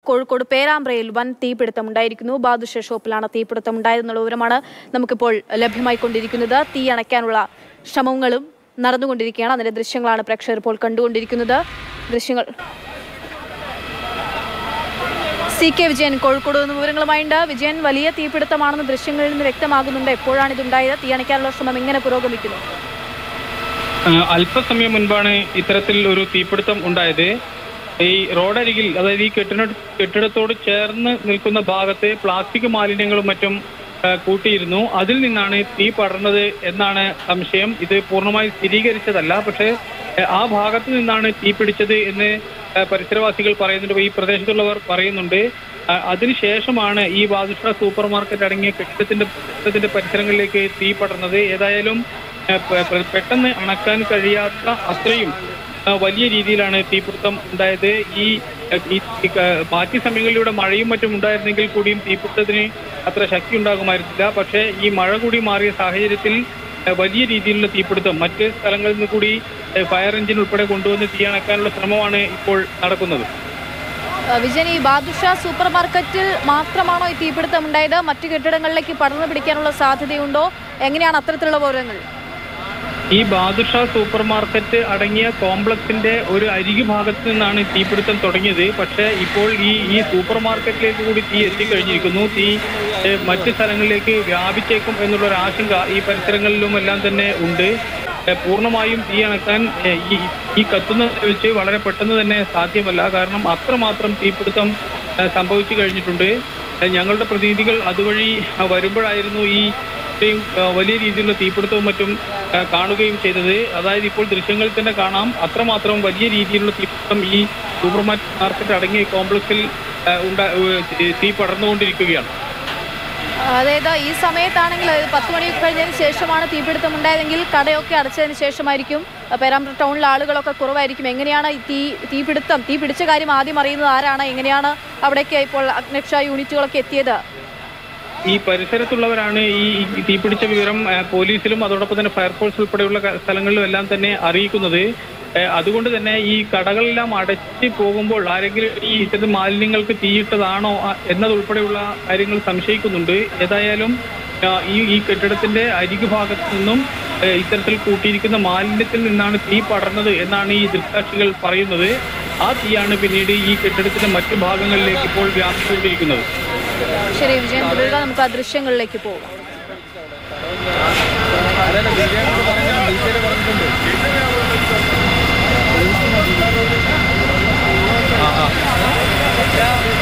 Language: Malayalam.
കോഴിക്കോട് പേരാമ്പ്രയിൽ വൻ തീപിടുത്തം ഉണ്ടായിരിക്കുന്നു ബാദുഷ ഷോപ്പിലാണ് തീപിടുത്തം ഉണ്ടായതെന്നുള്ള വിവരമാണ് നമുക്കിപ്പോൾ ലഭ്യമായിക്കൊണ്ടിരിക്കുന്നത് തീ അണയ്ക്കാനുള്ള ശ്രമങ്ങളും നടന്നുകൊണ്ടിരിക്കുകയാണ് അതിന്റെ ദൃശ്യങ്ങളാണ് പ്രേക്ഷകർ ഇപ്പോൾ കണ്ടുകൊണ്ടിരിക്കുന്നത് ദൃശ്യങ്ങൾ സി കെ വിജയൻ കോഴിക്കോട് നിന്ന് വിവരങ്ങളുമായുണ്ട് വിജയൻ വലിയ തീപിടുത്തമാണെന്ന് ദൃശ്യങ്ങളിൽ നിന്ന് വ്യക്തമാകുന്നുണ്ട് എപ്പോഴാണ് ഇതുണ്ടായത് തീ അണയ്ക്കാനുള്ള ശ്രമം എങ്ങനെ പുരോഗമിക്കുന്നു ആ, അല്പസമയം മുൻപാണ് ഇത്തരത്തിൽ ഒരു തീപിടുത്തം ഉണ്ടായത് ഈ റോഡരികിൽ അതായത് ഈ കെട്ടിട കെട്ടിടത്തോട് ചേർന്ന് നിൽക്കുന്ന ഭാഗത്ത് പ്ലാസ്റ്റിക് മാലിന്യങ്ങളും മറ്റും ആ, കൂട്ടിയിരുന്നു അതിൽ നിന്നാണ് തീ പടർന്നത് എന്നാണ് സംശയം ഇത് പൂർണ്ണമായി സ്ഥിരീകരിച്ചതല്ല പക്ഷേ ആ, ആ ഭാഗത്ത് നിന്നാണ് തീ പിടിച്ചത് എന്ന് ആ, പരിസരവാസികൾ പറയുന്നുണ്ട് ഈ പ്രദേശത്തുള്ളവർ പറയുന്നുണ്ട് ആ, അതിനുശേഷമാണ് ഈ ബാദുഷ സൂപ്പർ മാർക്കറ്റ് അടങ്ങിയ കെട്ടിടത്തിന്റെ കെട്ടിടത്തിന്റെ പരിസരങ്ങളിലേക്ക് തീ പടർന്നത് ഏതായാലും ആ, പെ- പെ- പെട്ടെന്ന് അണക്കാൻ കഴിയാത്ത അത്രയും ആ, വലിയ രീതിയിലാണ് തീപിടുത്തം ഉണ്ടായത് ഈ ഈ ഈ ക- ബാക്കി സമയങ്ങളിലൂടെ മഴയും മറ്റും ഉണ്ടായിരുന്നെങ്കിൽ കൂടിയും തീപിടുത്തത്തിന് അത്ര ശക്തി ഉണ്ടാകുമായിരുന്നില്ല പക്ഷേ ഈ മഴ കൂടി മാറിയ സാഹചര്യത്തിൽ ആ, വലിയ രീതിയിലുള്ള തീപിടുത്തം മറ്റ് സ്ഥലങ്ങളിൽ നിന്ന് കൂടി ആ, ഫയർ എഞ്ചിൻ ഉൾപ്പെടെ കൊണ്ടുവന്ന് തീ അണക്കാനുള്ള ശ്രമമാണ് ഇപ്പോൾ നടക്കുന്നത് ആ, വിജയൻ ഈ ബാദുഷ സൂപ്പർ മാർക്കറ്റിൽ മാത്രമാണോ ഈ തീപിടുത്തം ഉണ്ടായത് മറ്റു കെട്ടിടങ്ങളിലേക്ക് പടർന്നു പിടിക്കാനുള്ള സാധ്യതയുണ്ടോ എങ്ങനെയാണ് അത്തരത്തിലുള്ള വിവരങ്ങൾ ഈ ബാദുഷ സൂപ്പർ മാർക്കറ്റ് അടങ്ങിയ കോംപ്ലക്സിന്റെ ഒരു അരികു ഭാഗത്ത് നിന്നാണ് തീപിടുത്തം തുടങ്ങിയത് പക്ഷേ ഇപ്പോൾ ഈ ഈ സൂപ്പർ മാർക്കറ്റിലേക്ക് കൂടി തീ എത്തിക്കഴിഞ്ഞിരിക്കുന്നു തീ ഏഹ്, മറ്റ് സ്ഥലങ്ങളിലേക്ക് വ്യാപിച്ചേക്കും എന്നുള്ള ഒരു ആശങ്ക ഈ പരിസരങ്ങളിലും എല്ലാം തന്നെ ഉണ്ട് ഏഹ്, പൂർണ്ണമായും തീ അണക്കാൻ ഏഹ്, ഈ ഈ കത്തുന്ന വെച്ച് വളരെ പെട്ടെന്ന് തന്നെ സാധ്യമല്ല കാരണം അത്രമാത്രം തീപിടുത്തം ഏഹ്, സംഭവിച്ചു കഴിഞ്ഞിട്ടുണ്ട് ഏഹ്, ഞങ്ങളുടെ പ്രതിനിധികൾ അതുവഴി ആ, വരുമ്പോഴായിരുന്നു ഈ ഇത്രയും ആ, വലിയ രീതിയിലുള്ള തീപിടുത്തവും മറ്റും ആ, കാണുകയും ചെയ്തത് അതായത് ഇപ്പോൾ ദൃശ്യങ്ങളിൽ തന്നെ കാണാം അത്രമാത്രം വലിയ രീതിയിലുള്ള തീപിടുത്തം ഈ സൂപ്പർ മാർക്കറ്റ് അടങ്ങിയ കോംപ്ലക്സിൽ ആ, ഉണ്ടാ ഏ, തീ പടർന്നുകൊണ്ടിരിക്കുകയാണ് അതായത് ഈ സമയത്താണെങ്കിൽ അതായത് പത്ത് മണി കഴിഞ്ഞതിന് ശേഷമാണ് തീപിടുത്തം ഉണ്ടായതെങ്കിൽ കടയൊക്കെ അടച്ചതിന് ശേഷമായിരിക്കും ആ, പേരാമ്പ്ര ടൗണിലെ ആളുകളൊക്കെ കുറവായിരിക്കും എങ്ങനെയാണ് ഈ തീ തീപിടുത്തം തീ പിടിച്ച കാര്യം ആദ്യം അറിയുന്നത് ആരാണ് എങ്ങനെയാണ് അവിടേക്ക് ഇപ്പോൾ അഗ്നിരക്ഷാ യൂണിറ്റുകളൊക്കെ എത്തിയത് ഈ പരിസരത്തുള്ളവരാണ് ഈ ഈ തീപിടിച്ച വിവരം ആ, പോലീസിലും അതോടൊപ്പം തന്നെ ഫയർഫോഴ്സ് ഉൾപ്പെടെയുള്ള ക- സ്ഥലങ്ങളിലും എല്ലാം തന്നെ അറിയിക്കുന്നത് ഏ, അതുകൊണ്ട് തന്നെ ഈ കടകളെല്ലാം അടച്ച് പോകുമ്പോൾ ആരെങ്കിലും ഈ ഇത്തരം മാലിന്യങ്ങൾക്ക് തീയിട്ടതാണോ ആ, എന്നതുൾപ്പെടെയുള്ള കാര്യങ്ങൾ സംശയിക്കുന്നുണ്ട് ഏതായാലും ആ, ഈ ഈ കെട്ടിടത്തിന്റെ അരികു ഭാഗത്ത് നിന്നും ഏ, ഇത്തരത്തിൽ കൂട്ടിയിരിക്കുന്ന മാലിന്യത്തിൽ നിന്നാണ് തീ പടർന്നത് എന്നാണ് ഈ ദൃക്സാക്ഷികൾ പറയുന്നത് ആ തീയാണ് പിന്നീട് ഈ കെട്ടിടത്തിന്റെ മറ്റു ഭാഗങ്ങളിലേക്ക് ഇപ്പോൾ വ്യാപിച്ചുകൊണ്ടിരിക്കുന്നത് ശരി വിജയൻ തുടരുക നമുക്ക് ആ ദൃശ്യങ്ങളിലേക്ക് പോകാം ആ